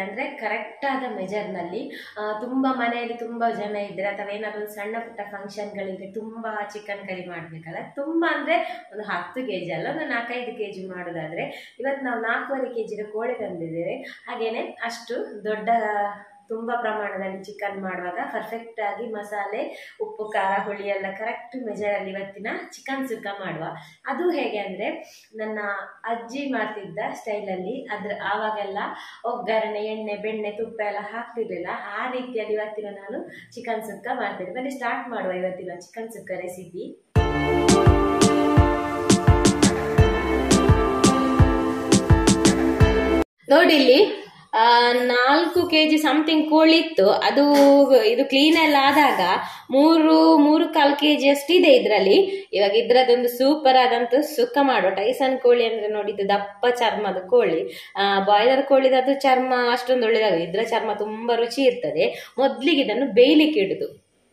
ಅಂದರೆ ಕರೆಕ್ಟಾದ ಮೆಜರ್ನಲ್ಲಿ ತುಂಬ ಮನೆಯಲ್ಲಿ ತುಂಬ ಜನ ಇದ್ದರೆ ಅಥವಾ ಏನಾದರೂ ಒಂದು ಸಣ್ಣ ಪುಟ್ಟ ಫಂಕ್ಷನ್ಗಳಿದ್ರೆ ತುಂಬ ಚಿಕನ್ ಕರಿ ಮಾಡಬೇಕಲ್ಲ ತುಂಬ ಅಂದರೆ ಒಂದು ಹತ್ತು ಕೆ ಜಿ ಅಲ್ಲ ಒಂದು ನಾಲ್ಕೈದು ಕೆ ಜಿ ಮಾಡೋದಾದರೆ ಇವತ್ತು ನಾವು ನಾಲ್ಕೂವರೆ ಕೆ ಜಿಗೆ ಕೋಳಿ ತಂದಿದ್ದೇವೆ ಹಾಗೆಯೇ ಅಷ್ಟು ದೊಡ್ಡ ತುಂಬ ಪ್ರಮಾಣದಲ್ಲಿ ಚಿಕನ್ ಮಾಡುವಾಗ ಪರ್ಫೆಕ್ಟ್ ಆಗಿ ಮಸಾಲೆ ಉಪ್ಪು ಖಾರ ಹುಳಿ ಎಲ್ಲ ಕರೆಕ್ಟ್ ಮೆಜರಲ್ಲಿ ಇವತ್ತಿನ ಚಿಕನ್ ಸುಕ್ಕ ಮಾಡುವ ಅದು ಹೇಗೆ ಅಂದರೆ ನನ್ನ ಅಜ್ಜಿ ಮಾಡ್ತಿದ್ದ ಸ್ಟೈಲಲ್ಲಿ ಅದ್ರ ಆವಾಗೆಲ್ಲ ಒಗ್ಗರಣೆ ಎಣ್ಣೆ ಬೆಣ್ಣೆ ತುಪ್ಪ ಎಲ್ಲ ಹಾಕ್ತಿರ್ಲಿಲ್ಲ ಆ ರೀತಿಯಲ್ಲಿ ಇವತ್ತಿನ ನಾನು ಚಿಕನ್ ಸುಕ್ಕ ಮಾಡ್ತೇನೆ ಬನ್ನಿ ಸ್ಟಾರ್ಟ್ ಮಾಡುವ ಇವತ್ತಿನ ಚಿಕನ್ ಸುಕ್ಕ ರೆಸಿಪಿ ನೋಡಿ ಇಲ್ಲಿ ಆ, ನಾಲ್ಕು ಕೆ ಜಿ ಸಮಥಿಂಗ್ ಕೋಳಿ ಇತ್ತು ಅದು ಇದು ಕ್ಲೀನ್ ಎಲ್ಲ ಆದಾಗ ಮೂರು ಮೂರು ಕಾಲು ಕೆ ಜಿ ಅಷ್ಟು ಇದೆ ಇದರಲ್ಲಿ ಇವಾಗ ಇದ್ರದೊಂದು ಸೂಪರ್ ಆದಂತ ಸುಕ್ಕ ಮಾಡುವ ಟೈಸನ್ ಕೋಳಿ ಅಂದ್ರೆ ನೋಡಿ ಇದು ದಪ್ಪ ಚರ್ಮದ ಕೋಳಿ ಬಾಯ್ಲರ್ ಕೋಳಿದದು ಚರ್ಮ ಅಷ್ಟೊಂದು ಒಳ್ಳೆದಾಗ ಇದ್ರ ಚರ್ಮ ತುಂಬಾ ರುಚಿ ಇರ್ತದೆ ಮೊದ್ಲಿಗೆ ಇದನ್ನು ಬೇಯ್ಲಿಕ್ಕೆ ಇಡುದು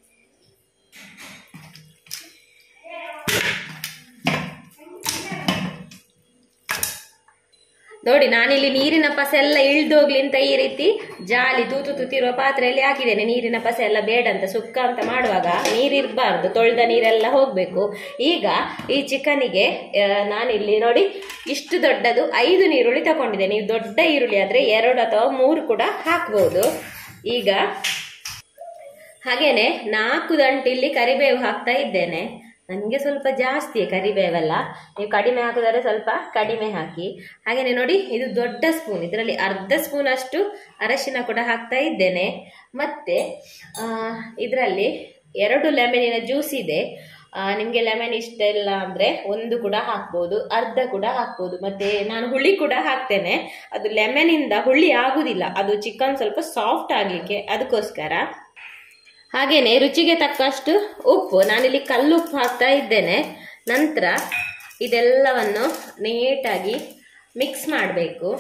ನೋಡಿ ನಾನಿಲ್ಲಿ ನೀರಿನ ಪಸೆ ಎಲ್ಲ ಇಳ್ದೋಗ್ಲಿ ಅಂತ ಈ ರೀತಿ ಜಾಲಿ ತೂತು ತೂತಿರುವ ಪಾತ್ರೆಯಲ್ಲಿ ಹಾಕಿದ್ದೇನೆ ನೀರಿನ ಪಸೆ ಎಲ್ಲ ಬೇಡ ಅಂತ ಸುಕ್ಕ ಅಂತ ಮಾಡುವಾಗ ನೀರಿರಬಾರ್ದು ತೊಳೆದ ನೀರೆಲ್ಲ ಹೋಗ್ಬೇಕು ಈಗ ಈ ಚಿಕನಿಗೆ ಆ, ನಾನಿಲ್ಲಿ ನೋಡಿ ಇಷ್ಟು ದೊಡ್ಡದು ಐದು ನೀರುಳ್ಳಿ ತಗೊಂಡಿದ್ದೇನೆ ನೀವು ದೊಡ್ಡ ಈರುಳ್ಳಿ ಆದ್ರೆ ಎರಡು ಅಥವಾ ಮೂರು ಕೂಡ ಹಾಕ್ಬೋದು ಈಗ ಹಾಗೇನೆ ನಾಲ್ಕು ದಂಟು ಇಲ್ಲಿ ಕರಿಬೇವು ಹಾಕ್ತಾ ಇದ್ದೇನೆ ನನಗೆ ಸ್ವಲ್ಪ ಜಾಸ್ತಿ ಕರಿಬೇವೆಲ್ಲ ನೀವು ಕಡಿಮೆ ಹಾಕಿದರೆ ಸ್ವಲ್ಪ ಕಡಿಮೆ ಹಾಕಿ ಹಾಗೇನೆ ನೋಡಿ ಇದು ದೊಡ್ಡ ಸ್ಪೂನ್ ಇದರಲ್ಲಿ ಅರ್ಧ ಸ್ಪೂನ್ ಅಷ್ಟು ಅರಶಿನ ಕೂಡ ಹಾಕ್ತಾ ಇದ್ದೇನೆ ಮತ್ತೆ ಇದರಲ್ಲಿ ಎರಡು ಲೆಮನಿನ ಜ್ಯೂಸ್ ಇದೆ ನಿಮಗೆ ಲೆಮನ್ ಇಷ್ಟ ಇಲ್ಲ ಅಂದರೆ ಒಂದು ಕೂಡ ಹಾಕ್ಬೋದು ಅರ್ಧ ಕೂಡ ಹಾಕ್ಬೋದು ಮತ್ತೆ ನಾನು ಹುಳಿ ಕೂಡ ಹಾಕ್ತೇನೆ ಅದು ಲೆಮನಿಂದ ಹುಳಿ ಆಗುದಿಲ್ಲ ಅದು ಚಿಕನ್ ಸ್ವಲ್ಪ ಸಾಫ್ಟ್ ಆಗಲಿಕ್ಕೆ ಅದಕ್ಕೋಸ್ಕರ ಹಾಗೇನೆ ರುಚಿಗೆ ತಕ್ಕಷ್ಟು ಉಪ್ಪು ನಾನಿಲ್ಲಿ ಕಲ್ಲುಪ್ಪು ಹಾಕ್ತಾ ಇದ್ದೇನೆ ನಂತರ ಇದೆಲ್ಲವನ್ನು ನೀಟಾಗಿ ಮಿಕ್ಸ್ ಮಾಡಬೇಕು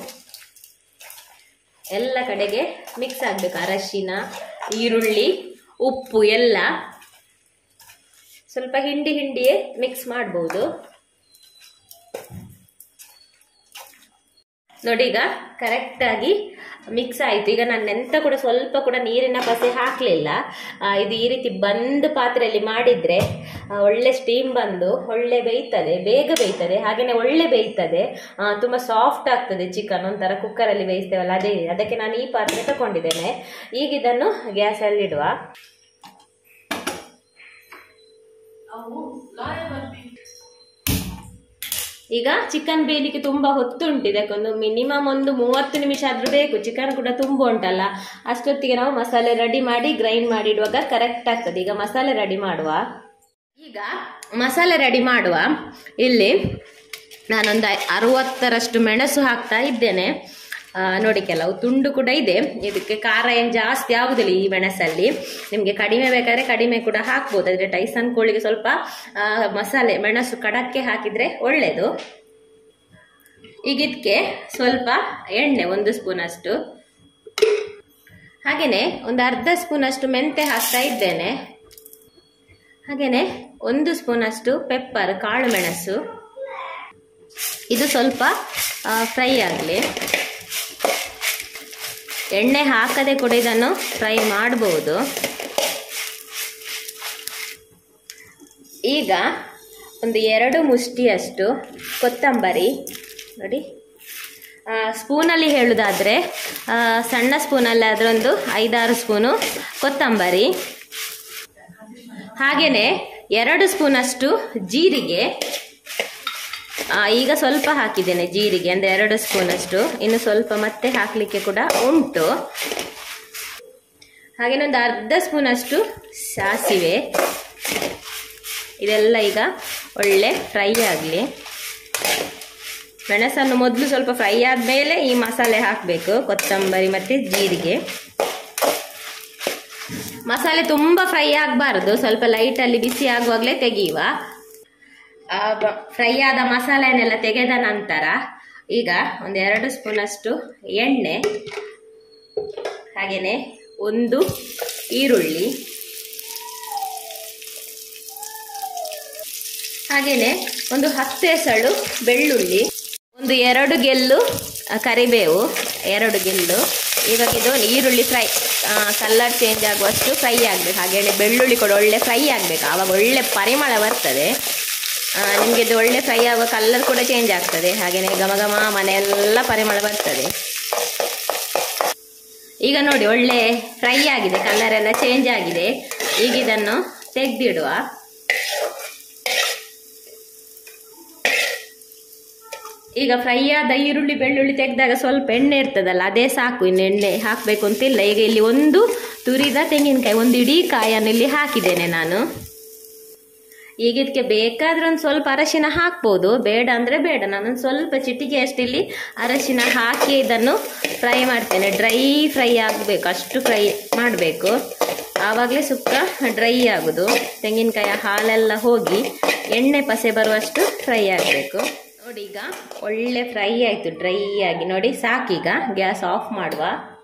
ಎಲ್ಲ ಕಡೆಗೆ ಮಿಕ್ಸ್ ಆಗಬೇಕು ಅರಶಿನ ಈರುಳ್ಳಿ ಉಪ್ಪು ಎಲ್ಲ ಸ್ವಲ್ಪ ಹಿಂಡಿ ಹಿಂಡಿಯೇ ಮಿಕ್ಸ್ ಮಾಡ್ಬೋದು ನೋಡಿ ಈಗ ಕರೆಕ್ಟಾಗಿ ಮಿಕ್ಸ್ ಆಯಿತು ಈಗ ನಾನು ಎಂತ ಕೂಡ ಸ್ವಲ್ಪ ಕೂಡ ನೀರಿನ ಪಸೆ ಹಾಕಲಿಲ್ಲ ಇದು ಈ ರೀತಿ ಬಂದು ಪಾತ್ರೆಯಲ್ಲಿ ಮಾಡಿದರೆ ಒಳ್ಳೆ ಸ್ಟೀಮ್ ಬಂದು ಒಳ್ಳೆ ಬೇಯ್ತದೆ ಬೇಗ ಬೇಯ್ತದೆ ಹಾಗೆಯೇ ಒಳ್ಳೆ ಬೇಯ್ತದೆ ಆ, ತುಂಬ ಸಾಫ್ಟ್ ಆಗ್ತದೆ ಚಿಕನ್ ಒಂಥರ ಕುಕ್ಕರಲ್ಲಿ ಬೇಯಿಸ್ತೇವಲ್ಲ ಅದೇ ಅದಕ್ಕೆ ನಾನು ಈ ಪಾತ್ರೆ ತಗೊಂಡಿದ್ದೇನೆ ಈಗ ಇದನ್ನು ಗ್ಯಾಸಲ್ಲಿ ಇಡುವ ಈಗ ಚಿಕನ್ ಬೇಯಲಿಕ್ಕೆ ತುಂಬಾ ಹೊತ್ತುಂಟು ಇದಕ್ಕೊಂದು ಮಿನಿಮಮ್ ಒಂದು ಮೂವತ್ತು ನಿಮಿಷ ಆದ್ರೂ ಬೇಕು ಚಿಕನ್ ಕೂಡ ತುಂಬ ಉಂಟಲ್ಲ ಅಷ್ಟೊತ್ತಿಗೆ ನಾವು ಮಸಾಲೆ ರೆಡಿ ಮಾಡಿ ಗ್ರೈಂಡ್ ಮಾಡಿ ಇಡುವಾಗ ಕರೆಕ್ಟ್ ಆಗ್ತದೆ ಈಗ ಮಸಾಲೆ ರೆಡಿ ಮಾಡುವ ಈಗ ಮಸಾಲೆ ರೆಡಿ ಮಾಡುವ ಇಲ್ಲಿ ನಾನೊಂದು ಐ- ಅರವತ್ತರಷ್ಟು ಮೆಣಸು ಹಾಕ್ತಾ ಇದ್ದೇನೆ ಆ, ನೋಡಿ ಕೆಲವು ತುಂಡು ಕೂಡ ಇದೆ ಇದಕ್ಕೆ ಖಾರ ಏನು ಜಾಸ್ತಿ ಆಗುದಿಲ್ಲ ಈ ಮೆಣಸಲ್ಲಿ ನಿಮಗೆ ಕಡಿಮೆ ಬೇಕಾದ್ರೆ ಕಡಿಮೆ ಕೂಡ ಹಾಕ್ಬೋದು ಆದರೆ ಟೈಸನ್ ಕೋಳಿಗೆ ಸ್ವಲ್ಪ ಆ, ಮಸಾಲೆ ಮೆಣಸು ಕಡಕ್ಕೆ ಹಾಕಿದ್ರೆ ಒಳ್ಳೆಯದು ಈಗ ಇದಕ್ಕೆ ಸ್ವಲ್ಪ ಎಣ್ಣೆ ಒಂದು ಸ್ಪೂನ್ ಅಷ್ಟು ಹಾಗೆಯೇ ಒಂದು ಅರ್ಧ ಸ್ಪೂನ್ ಅಷ್ಟು ಮೆಂತೆ ಹಾಕ್ತಾ ಇದ್ದೇನೆ ಹಾಗೆಯೇ ಒಂದು ಸ್ಪೂನ್ ಅಷ್ಟು ಪೆಪ್ಪರ್ ಕಾಳು ಮೆಣಸು ಇದು ಸ್ವಲ್ಪ ಫ್ರೈ ಆಗಲಿ ಎಣ್ಣೆ ಹಾಕದೆ ಕೂಡ ಇದನ್ನು ಫ್ರೈ ಮಾಡಬಹುದು ಈಗ ಒಂದು ಎರಡು ಮುಷ್ಟಿಯಷ್ಟು ಕೊತ್ತಂಬರಿ ನೋಡಿ ಆ, ಸ್ಪೂನಲ್ಲಿ ಹೇಳುವುದಾದರೆ ಆ, ಸಣ್ಣ ಸ್ಪೂನಲ್ಲಿ ಆದರೆ ಒಂದು ಐದಾರು ಸ್ಪೂನು ಕೊತ್ತಂಬರಿ ಹಾಗೆಯೇ ಎರಡು ಸ್ಪೂನಷ್ಟು ಜೀರಿಗೆ ಆ, ಈಗ ಸ್ವಲ್ಪ ಹಾಕಿದ್ದೇನೆ ಜೀರಿಗೆ ಅಂದರೆ ಎರಡು ಸ್ಪೂನಷ್ಟು ಇನ್ನು ಸ್ವಲ್ಪ ಮತ್ತೆ ಹಾಕಲಿಕ್ಕೆ ಕೂಡ ಉಂಟು ಹಾಗೇನೆ ಒಂದು ಅರ್ಧ ಸ್ಪೂನಷ್ಟು ಸಾಸಿವೆ ಇದೆಲ್ಲ ಈಗ ಒಳ್ಳೆ ಫ್ರೈ ಆಗಲಿ ಮೆಣಸನ್ನು ಮೊದಲು ಸ್ವಲ್ಪ ಫ್ರೈ ಆದಮೇಲೆ ಈ ಮಸಾಲೆ ಹಾಕಬೇಕು ಕೊತ್ತಂಬರಿ ಮತ್ತು ಜೀರಿಗೆ ಮಸಾಲೆ ತುಂಬ ಫ್ರೈ ಆಗಬಾರ್ದು ಸ್ವಲ್ಪ ಲೈಟಲ್ಲಿ ಬಿಸಿ ಆಗುವಾಗಲೇ ತೆಗೆಯುವ ಫ್ರೈ ಆದ ಮಸಾಲೆನೆಲ್ಲ ತೆಗೆದ ನಂತರ ಈಗ ಒಂದು ಎರಡು ಸ್ಪೂನಷ್ಟು ಎಣ್ಣೆ ಹಾಗೆಯೇ ಒಂದು ಈರುಳ್ಳಿ ಹಾಗೆಯೇ ಒಂದು ಹತ್ತು ಎಸಳು ಬೆಳ್ಳುಳ್ಳಿ ಒಂದು ಎರಡು ಗೆಲ್ಲು ಆ, ಕರಿಬೇವು ಎರಡು ಗೆಲ್ಲು ಇವಾಗ ಇದು ಈರುಳ್ಳಿ ಫ್ರೈ ಕಲರ್ ಚೇಂಜ್ ಆಗುವಷ್ಟು ಫ್ರೈ ಆಗಬೇಕು ಹಾಗೆಯೇ ಬೆಳ್ಳುಳ್ಳಿ ಕೂಡ ಒಳ್ಳೆ ಫ್ರೈ ಆಗಬೇಕು ಆವಾಗ ಒಳ್ಳೆ ಪರಿಮಳ ಬರ್ತದೆ ನಿಮಗೆ ಇದು ಒಳ್ಳೆ ಫ್ರೈ ಆಗುವ ಕಲರ್ ಕೂಡ ಚೇಂಜ್ ಆಗ್ತದೆ ಹಾಗೆಯೇ ಘಮ ಘಮ ಮನೆಯೆಲ್ಲ ಪರಿಮಳ ಬರ್ತದೆ ಈಗ ನೋಡಿ ಒಳ್ಳೆ ಫ್ರೈ ಆಗಿದೆ ಕಲರ್ ಎಲ್ಲ ಚೇಂಜ್ ಆಗಿದೆ ಈಗ ಇದನ್ನು ತೆಗೆದಿಡುವ ಈಗ ಫ್ರೈ ಆದ ಈರುಳ್ಳಿ ಬೆಳ್ಳುಳ್ಳಿ ತೆಗೆದಾಗ ಸ್ವಲ್ಪ ಎಣ್ಣೆ ಇರ್ತದಲ್ಲ ಅದೇ ಸಾಕು ಇನ್ನು ಎಣ್ಣೆ ಹಾಕಬೇಕು ಅಂತಿಲ್ಲ ಈಗ ಇಲ್ಲಿ ಒಂದು ತುರಿದ ತೆಂಗಿನಕಾಯಿ ಒಂದು ಇಡೀ ಕಾಯನ್ನು ಇಲ್ಲಿ ಹಾಕಿದ್ದೇನೆ ನಾನು ಈಗ ಇದಕ್ಕೆ ಬೇಕಾದ್ರೆ ಒಂದು ಸ್ವಲ್ಪ ಅರಶಿನ ಹಾಕ್ಬೋದು ಬೇಡ ಅಂದರೆ ಬೇಡ ನಾನೊಂದು ಸ್ವಲ್ಪ ಚಿಟಿಕೆ ಅಷ್ಟು ಇಲ್ಲಿ ಅರಶಿನ ಹಾಕಿ ಇದನ್ನು ಫ್ರೈ ಮಾಡ್ತೇನೆ ಡ್ರೈ ಫ್ರೈ ಆಗಬೇಕು ಅಷ್ಟು ಫ್ರೈ ಮಾಡಬೇಕು ಆವಾಗಲೇ ಸುಕ್ಕ ಡ್ರೈ ಆಗೋದು ತೆಂಗಿನಕಾಯಿ ಹಾಲೆಲ್ಲ ಹೋಗಿ ಎಣ್ಣೆ ಪಸೆ ಬರುವಷ್ಟು ಫ್ರೈ ಆಗಬೇಕು ನೋಡಿ ಈಗ ಒಳ್ಳೆ ಫ್ರೈ ಆಯಿತು ಡ್ರೈ ಆಗಿ ನೋಡಿ ಸಾಕೀಗ ಗ್ಯಾಸ್ ಆಫ್ ಮಾಡುವ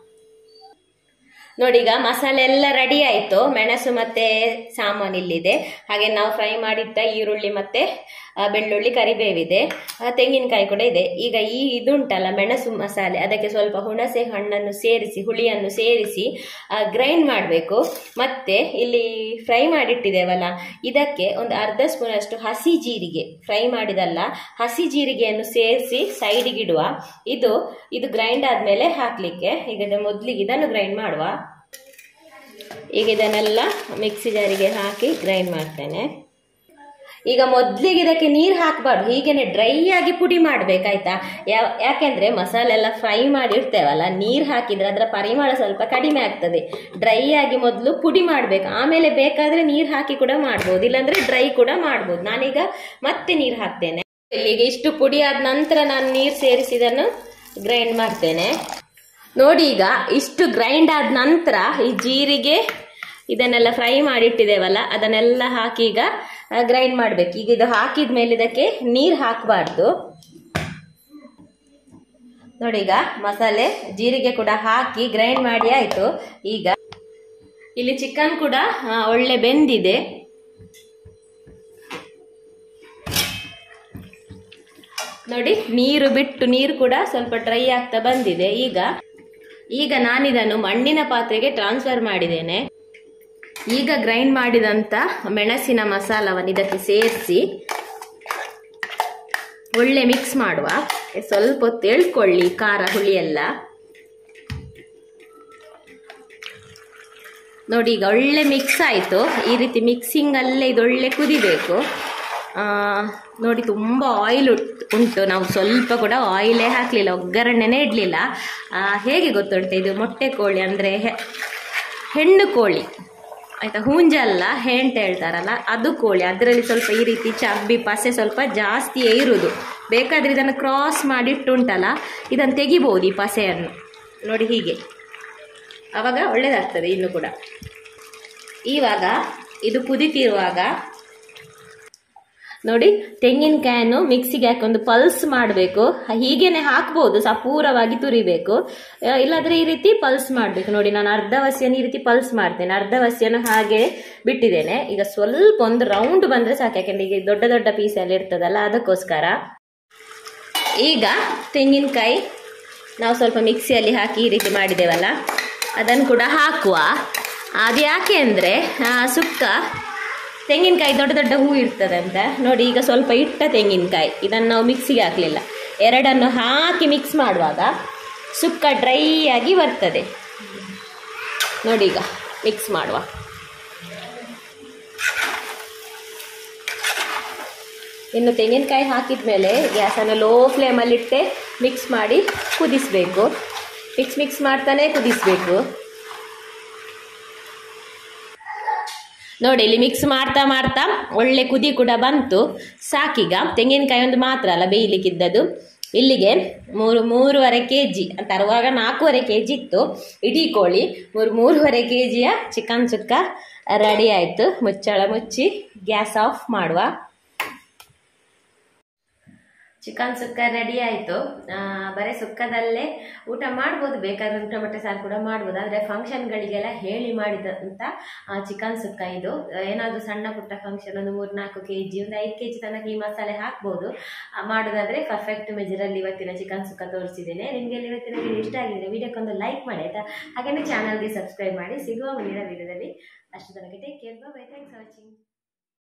ನೋಡಿ ಈಗ ಮಸಾಲೆ ಎಲ್ಲ ರೆಡಿ ಆಯಿತು ಮೆಣಸು ಮತ್ತೆ ಸಾಮಾನು ಇಲ್ಲಿದೆ ಹಾಗೆ ನಾವು ಫ್ರೈ ಮಾಡಿಟ್ಟ ಈರುಳ್ಳಿ ಮತ್ತೆ ಆ, ಬೆಳ್ಳುಳ್ಳಿ ಕರಿಬೇವಿದೆ ಆ, ತೆಂಗಿನಕಾಯಿ ಕೂಡ ಇದೆ ಈಗ ಈ ಇದುಂಟಲ್ಲ ಮೆಣಸು ಮಸಾಲೆ ಅದಕ್ಕೆ ಸ್ವಲ್ಪ ಹುಣಸೆ ಹಣ್ಣನ್ನು ಸೇರಿಸಿ ಹುಳಿಯನ್ನು ಸೇರಿಸಿ ಗ್ರೈಂಡ್ ಮಾಡಬೇಕು ಮತ್ತೆ ಇಲ್ಲಿ ಫ್ರೈ ಮಾಡಿಟ್ಟಿದ್ದೇವಲ್ಲ ಇದಕ್ಕೆ ಒಂದು ಅರ್ಧ ಸ್ಪೂನ್ ಅಷ್ಟು ಹಸಿ ಜೀರಿಗೆ ಫ್ರೈ ಮಾಡಿದಲ್ಲ ಹಸಿ ಜೀರಿಗೆಯನ್ನು ಸೇರಿಸಿ ಸೈಡಿಗೆ ಇಡುವ ಇದು ಇದು ಗ್ರೈಂಡ್ ಆದಮೇಲೆ ಹಾಕಲಿಕ್ಕೆ ಈಗ ಇದು ಮೊದಲಿಗೆ ಇದನ್ನು ಗ್ರೈಂಡ್ ಮಾಡುವ ಈಗ ಇದನ್ನೆಲ್ಲ ಮಿಕ್ಸಿ ಜಾರಿಗೆ ಹಾಕಿ ಗ್ರೈಂಡ್ ಮಾಡ್ತೇನೆ ಈಗ ಮೊದಲಿಗೆ ಇದಕ್ಕೆ ನೀರು ಹಾಕಬಾರ್ದು ಹೀಗೇನೆ ಡ್ರೈ ಆಗಿ ಪುಡಿ ಮಾಡ್ಬೇಕಾಯ್ತಾ ಯಾವ ಯಾಕೆಂದ್ರೆ ಮಸಾಲೆ ಎಲ್ಲ ಫ್ರೈ ಮಾಡಿರ್ತೇವಲ್ಲ ನೀರು ಹಾಕಿದ್ರೆ ಅದರ ಪರಿಮಳ ಸ್ವಲ್ಪ ಕಡಿಮೆ ಆಗ್ತದೆ ಡ್ರೈ ಆಗಿ ಮೊದಲು ಪುಡಿ ಮಾಡ್ಬೇಕು ಆಮೇಲೆ ಬೇಕಾದ್ರೆ ನೀರು ಹಾಕಿ ಕೂಡ ಮಾಡ್ಬೋದು ಇಲ್ಲಾಂದ್ರೆ ಡ್ರೈ ಕೂಡ ಮಾಡ್ಬೋದು ನಾನೀಗ ಮತ್ತೆ ನೀರು ಹಾಕ್ತೇನೆ ಈಗ ಇಷ್ಟು ಪುಡಿ ಆದ ನಂತರ ನಾನು ನೀರು ಸೇರಿಸಿದನ್ನು ಗ್ರೈಂಡ್ ಮಾಡ್ತೇನೆ ನೋಡಿ ಈಗ ಇಷ್ಟು ಗ್ರೈಂಡ್ ಆದ ನಂತರ ಈ ಜೀರಿಗೆ ಇದನ್ನೆಲ್ಲ ಫ್ರೈ ಮಾಡಿಟ್ಟಿದ್ದೇವಲ್ಲ ಅದನ್ನೆಲ್ಲ ಹಾಕಿ ಈಗ ಗ್ರೈಂಡ್ ಮಾಡ್ಬೇಕು ಈಗ ಇದು ಹಾಕಿದ ಮೇಲೆ ಇದಕ್ಕೆ ನೀರು ಹಾಕಬಾರ್ದು ನೋಡಿ ಈಗ ಮಸಾಲೆ ಜೀರಿಗೆ ಕೂಡ ಹಾಕಿ ಗ್ರೈಂಡ್ ಮಾಡಿ ಆಯ್ತು ಈಗ ಇಲ್ಲಿ ಚಿಕನ್ ಕೂಡ ಆ, ಒಳ್ಳೆ ಬೆಂದಿದೆ ನೋಡಿ ನೀರು ಬಿಟ್ಟು ನೀರು ಕೂಡ ಸ್ವಲ್ಪ ಡ್ರೈ ಆಗ್ತಾ ಬಂದಿದೆ ಈಗ ಈಗ ನಾನಿದನ್ನು ಮಣ್ಣಿನ ಪಾತ್ರೆಗೆ ಟ್ರಾನ್ಸ್ಫರ್ ಮಾಡಿದ್ದೇನೆ ಈಗ ಗ್ರೈಂಡ್ ಮಾಡಿದಂಥ ಮೆಣಸಿನ ಮಸಾಲವನ್ನು ಇದಕ್ಕೆ ಸೇರಿಸಿ ಒಳ್ಳೆ ಮಿಕ್ಸ್ ಮಾಡುವ ಸ್ವಲ್ಪ ಹೊತ್ತು ಎಳ್ಕೊಳ್ಳಿ ಖಾರ ಹುಳಿ ಎಲ್ಲ ನೋಡಿ ಈಗ ಒಳ್ಳೆ ಮಿಕ್ಸ್ ಆಯಿತು ಈ ರೀತಿ ಮಿಕ್ಸಿಂಗ್ ಅಲ್ಲೇ ಇದು ಒಳ್ಳೆ ಕುದಿಬೇಕು ಆ, ನೋಡಿ ತುಂಬ ಆಯಿಲ್ ಉಂಟು ನಾವು ಸ್ವಲ್ಪ ಕೂಡ ಆಯಿಲೇ ಹಾಕಲಿಲ್ಲ ಒಗ್ಗರಣೆನೇ ಇಡಲಿಲ್ಲ ಹೇಗೆ ಗೊತ್ತುಂಟು ಇದು ಮೊಟ್ಟೆ ಕೋಳಿ ಅಂದರೆ ಹೆಣ್ಣು ಕೋಳಿ ಆಯಿತಾ ಹುಂಜಲ್ಲ ಹೆಂಟ್ ಹೇಳ್ತಾರಲ್ಲ ಅದು ಕೋಳಿ ಅದರಲ್ಲಿ ಸ್ವಲ್ಪ ಈ ರೀತಿ ಚಬ್ಬಿ ಪಸೆ ಸ್ವಲ್ಪ ಜಾಸ್ತಿಯೇ ಇರುವುದು ಬೇಕಾದರೆ ಇದನ್ನು ಕ್ರಾಸ್ ಮಾಡಿಟ್ಟುಂಟಲ್ಲ ಇದನ್ನು ತೆಗಿಬೋದು ಈ ಪಸೆಯನ್ನು ನೋಡಿ ಹೀಗೆ ಆವಾಗ ಒಳ್ಳೆಯದಾಗ್ತದೆ ಇನ್ನು ಕೂಡ ಇವಾಗ ಇದು ಕುದಿತಿರುವಾಗ ನೋಡಿ ತೆಂಗಿನಕಾಯನ್ನು ಮಿಕ್ಸಿಗೆ ಹಾಕಿ ಒಂದು ಪಲ್ಸ್ ಮಾಡಬೇಕು ಹೀಗೇನೆ ಹಾಕ್ಬೋದು ಸಪೂರವಾಗಿ ತುರಿಬೇಕು ಆ, ಇಲ್ಲಾಂದ್ರೆ ಈ ರೀತಿ ಪಲ್ಸ್ ಮಾಡಬೇಕು ನೋಡಿ ನಾನು ಅರ್ಧ ವಸಿಯನ್ನು ಈ ರೀತಿ ಪಲ್ಸ್ ಮಾಡ್ತೇನೆ ಅರ್ಧ ವಸಿಯನ್ನು ಹಾಗೆ ಬಿಟ್ಟಿದ್ದೇನೆ ಈಗ ಸ್ವಲ್ಪ ಒಂದು ರೌಂಡ್ ಬಂದರೆ ಸಾಕು ಯಾಕೆಂದ್ರೆ ಈಗ ದೊಡ್ಡ ದೊಡ್ಡ ಪೀಸ್ ಎಲ್ಲ ಇರ್ತದಲ್ಲ ಅದಕ್ಕೋಸ್ಕರ ಈಗ ತೆಂಗಿನಕಾಯಿ ನಾವು ಸ್ವಲ್ಪ ಮಿಕ್ಸಿಯಲ್ಲಿ ಹಾಕಿ ಈ ರೀತಿ ಮಾಡಿದ್ದೇವಲ್ಲ ಅದನ್ನು ಕೂಡ ಹಾಕುವ ಅದು ಯಾಕೆ ಅಂದರೆ ಸುಕ್ಕ ತೆಂಗಿನಕಾಯಿ ದೊಡ್ಡ ದೊಡ್ಡ ಹೂ ಇರ್ತದಂತ ನೋಡಿ ಈಗ ಸ್ವಲ್ಪ ಇಟ್ಟ ತೆಂಗಿನಕಾಯಿ ಇದನ್ನು ನಾವು ಮಿಕ್ಸಿಗೆ ಹಾಕಲಿಲ್ಲ ಎರಡನ್ನು ಹಾಕಿ ಮಿಕ್ಸ್ ಮಾಡುವಾಗ ಸುಕ್ಕ ಡ್ರೈ ಆಗಿ ಬರ್ತದೆ ನೋಡಿ ಈಗ ಮಿಕ್ಸ್ ಮಾಡುವ ಇನ್ನು ತೆಂಗಿನಕಾಯಿ ಹಾಕಿದ ಮೇಲೆ ಗ್ಯಾಸನ್ನು ಲೋ ಫ್ಲೇಮಲ್ಲಿಟ್ಟೆ ಮಿಕ್ಸ್ ಮಾಡಿ ಕುದಿಸಬೇಕು ಮಿಕ್ಸ್ ಮಿಕ್ಸ್ ಮಾಡ್ತಾನೆ ಕುದಿಸಬೇಕು ನೋಡಿ ಇಲ್ಲಿ ಮಿಕ್ಸ್ ಮಾಡ್ತಾ ಮಾಡ್ತಾ ಒಳ್ಳೆ ಕುದಿ ಕೂಡ ಬಂತು ಸಾಕೀಗ ತೆಂಗಿನಕಾಯಿ ಒಂದು ಮಾತ್ರ ಅಲ್ಲ ಬೇಯಲಿಕ್ಕಿದ್ದದು ಇಲ್ಲಿಗೆ ಮೂರು ಮೂರುವರೆ ಕೆ ಜಿ ತರುವಾಗ ನಾಲ್ಕೂವರೆ ಕೆ ಜಿ ಇತ್ತು ಇಡೀ ಕೋಳಿ ಮೂರು ಮೂರುವರೆ ಕೆ ಜಿಯ ಚಿಕನ್ ಸುಕ್ಕ ರೆಡಿ ಆಯಿತು ಮುಚ್ಚಳ ಮುಚ್ಚಿ ಗ್ಯಾಸ್ ಆಫ್ ಮಾಡುವ ಚಿಕನ್ ಸುಕ್ಕ ರೆಡಿ ಆಯಿತು ಬರೀ ಸುಕ್ಕದಲ್ಲೇ ಊಟ ಮಾಡ್ಬೋದು ಬೇಕಾದ್ರೆ ಟೊಮೆಟೊ ಸಾರು ಕೂಡ ಮಾಡ್ಬೋದು ಆದರೆ ಫಂಕ್ಷನ್ಗಳಿಗೆಲ್ಲ ಹೇಳಿ ಮಾಡಿದಂಥ ಚಿಕನ್ ಸುಕ್ಕ ಇದು ಏನಾದರೂ ಸಣ್ಣ ಪುಟ್ಟ ಫಂಕ್ಷನ್ ಒಂದು ಮೂರು ನಾಲ್ಕು ಕೆ ಜಿ ಒಂದು ಐದು ಕೆ ಜಿ ತನಕ ಈ ಮಸಾಲೆ ಹಾಕ್ಬೋದು ಆ, ಮಾಡೋದಾದ್ರೆ ಪರ್ಫೆಕ್ಟ್ ಮೆಜರಲ್ಲಿ ಇವತ್ತಿನ ಚಿಕನ್ ಸುಕ್ಕ ತೋರಿಸಿದ್ದೇನೆ ನಿಮಗೆ ಇವತ್ತಿನ ವಿಡಿಯೋ ಇಷ್ಟ ಆಗಿದ್ರೆ ವಿಡಿಯೋಕ್ಕೊಂದು ಲೈಕ್ ಮಾಡಿ ಆಯಿತಾ ಹಾಗೆಯೇ ಚಾನಲ್ಗೆ ಸಬ್ಸ್ಕ್ರೈಬ್ ಮಾಡಿ ಸಿಗುವ ಮುಂದಿನ ವಿಡಿಯೋದಲ್ಲಿ ಅಷ್ಟು ತನಕ take care bye thanks for watching